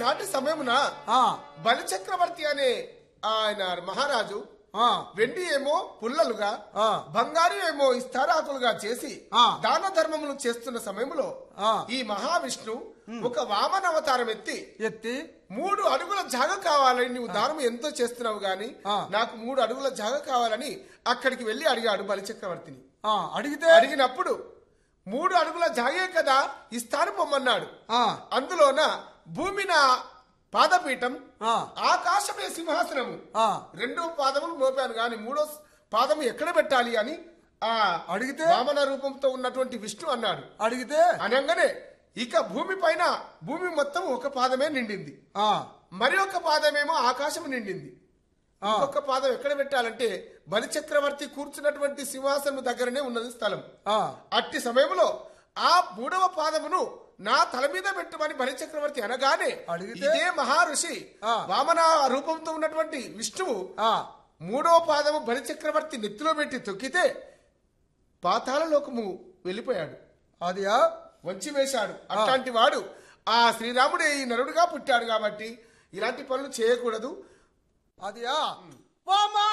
ఆనాటి సమయమున ఆ, బలిచక్రవర్తి అనే ఆయన మహారాజు ఆ, వెండి ఏమో పుల్లలుగా ఆ. బంగారు ఏమో ఇస్తారాకులుగా చేసి ఆ. దాన ధర్మములు చేస్తున్న సమయంలో ఆ. ఈ మహావిష్ణు ఒక వామన అవతారం ఎత్తి ఎత్తి మూడు అడుగుల జాగ కావాలని నువ్వు దానం ఎంతో చేస్తున్నావు గాని ఆ. నాకు మూడు అడుగుల జాగ కావాలని అక్కడికి వెళ్లి అడిగాడు బలిచక్రవర్తిని ఆ, అడిగితే అడిగినప్పుడు మూడు అడుగుల జాగే కదా ఇస్తాను పొమ్మన్నాడు ఆ, అందులోన భూమి నా పాదపీఠం ఆ, ఆకాశమే సింహాసనము ఆ, రెండో పాదములు మోపాను గాని మూడో పాదము ఎక్కడ పెట్టాలి అని ఆ అడిగితే? వామన రూపంతో ఉన్నటువంటి విష్ణు అన్నాడు అడిగితే అనగానే ఇక భూమి పైన భూమి మొత్తం ఒక పాదమే నిండింది ఆ, మరి ఒక పాదమేమో ఆకాశం నిండింది ఆ. ఇంకొక పాదం ఎక్కడ పెట్టాలంటే బలిచక్రవర్తి కూర్చున్నటువంటి సింహాసనం దగ్గరనే ఉన్నది స్థలం ఆ, అట్టి సమయంలో ఆ మూడవ పాదమును నా తల మీద పెట్టమని బలిచక్రవర్తి అనగానే అడిగితే? ఇదే మహర్షి ఆ. వామన రూపంతో ఉన్నటువంటి విష్ణువు ఆ, మూడవ పాదము బలిచక్రవర్తి నెత్తిలో పెట్టి తొక్కితే పాతాళ లోకము వెళ్ళిపోయాడు అది ఆ, వంచి వేశాడు అట్లాంటి వాడు ఆ శ్రీరాముడే ఈ నరుడుగా పుట్టాడు కాబట్టి ఇలాంటి పనులు చేయకూడదు అది ఆ. వామా